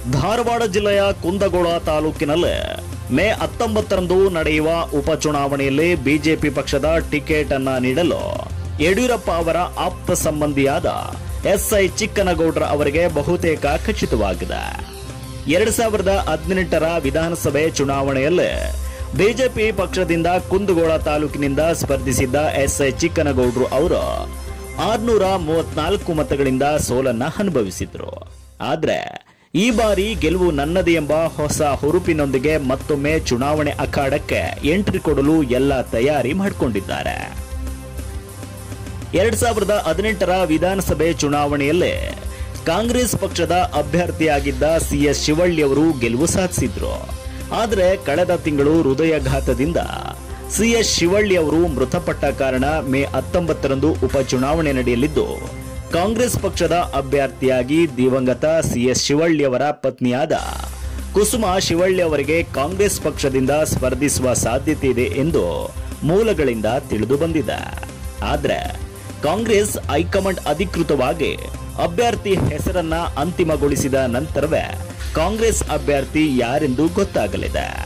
ಧಾರವಾಡ ಜಿಲ್ಲೆಯ ಕುಂದಗೋಳ ತಾಲೂಕಿನಲ್ಲಿ ಮೇ ಹತ್ತೊಂಬತ್ತರಂದು ನಡೆಯುವ ಉಪಚುನಾವಣೆಯಲ್ಲಿ ಬಿಜೆಪಿ ಪಕ್ಷದ ಟಿಕೆಟ್ ಅನ್ನ ನೀಡಲು ಯಡಿಯೂರಪ್ಪ ಅವರ ಆಪ್ತ ಸಂಬಂಧಿಯಾದ ಎಸ್ಐ ಚಿಕ್ಕನಗೌಡ್ರ ಅವರಿಗೆ ಬಹುತೇಕ ಖಚಿತವಾಗಿದೆ ಎರಡ್ ಸಾವಿರದ ಹದಿನೆಂಟರ ವಿಧಾನಸಭೆ ಚುನಾವಣೆಯಲ್ಲಿ ಬಿಜೆಪಿ ಪಕ್ಷದಿಂದ ಕುಂದಗೋಳ ತಾಲೂಕಿನಿಂದ ಸ್ಪರ್ಧಿಸಿದ್ದ ಎಸ್ಐ ಚಿಕ್ಕನಗೌಡ್ರು ಅವರು ಆರ್ನೂರ ಮೂವತ್ನಾಲ್ಕು ಮತಗಳಿಂದ ಸೋಲನ್ನ ಅನುಭವಿಸಿದ್ರು ಆದ್ರೆ ಈ ಬಾರಿ ಗೆಲುವು ನನ್ನದೇ ಎಂಬ ಹೊಸ ಹುರುಪಿನೊಂದಿಗೆ ಮತ್ತೊಮ್ಮೆ ಚುನಾವಣೆ ಅಖಾಡಕ್ಕೆ ಎಂಟ್ರಿ ಕೊಡಲು ಎಲ್ಲ ತಯಾರಿ ಮಾಡಿಕೊಂಡಿದ್ದಾರೆ ಎರಡ್ ಸಾವಿರದ ಹದಿನೆಂಟರ ವಿಧಾನಸಭೆ ಚುನಾವಣೆಯಲ್ಲೇ ಕಾಂಗ್ರೆಸ್ ಪಕ್ಷದ ಅಭ್ಯರ್ಥಿಯಾಗಿದ್ದ ಸಿಎಸ್ ಶಿವಳ್ಳಿ ಅವರು ಗೆಲುವು ಸಾಧಿಸಿದ್ರು ಆದರೆ ಕಳೆದ ತಿಂಗಳು ಹೃದಯಘಾತದಿಂದ ಸಿಎಸ್ ಶಿವಳ್ಳಿ ಅವರು ಮೃತಪಟ್ಟ ಕಾರಣ ಮೇ ಹತ್ತೊಂಬತ್ತರಂದು ಉಪಚುನಾವಣೆ ನಡೆಯಲಿದ್ದು ಕಾಂಗ್ರೆಸ್ ಪಕ್ಷದ ಅಭ್ಯರ್ಥಿಯಾಗಿ ದಿವಂಗತ ಸಿಎಸ್ ಶಿವಳ್ಳಿ ಅವರ ಪತ್ನಿಯಾದ ಕುಸುಮ ಶಿವಳ್ಳಿ ಅವರಿಗೆ ಕಾಂಗ್ರೆಸ್ ಪಕ್ಷದಿಂದ ಸ್ಪರ್ಧಿಸುವ ಸಾಧ್ಯತೆ ಇದೆ ಎಂದು ಮೂಲಗಳಿಂದ ತಿಳಿದು ಬಂದಿದೆ ಆದ್ರೆ ಕಾಂಗ್ರೆಸ್ ಹೈಕಮಾಂಡ್ ಅಧಿಕೃತವಾಗಿ ಅಭ್ಯರ್ಥಿ ಹೆಸರನ್ನ ಅಂತಿಮಗೊಳಿಸಿದ ನಂತರವೇ ಕಾಂಗ್ರೆಸ್ ಅಭ್ಯರ್ಥಿ ಯಾರೆಂದು ಗೊತ್ತಾಗಲಿದೆ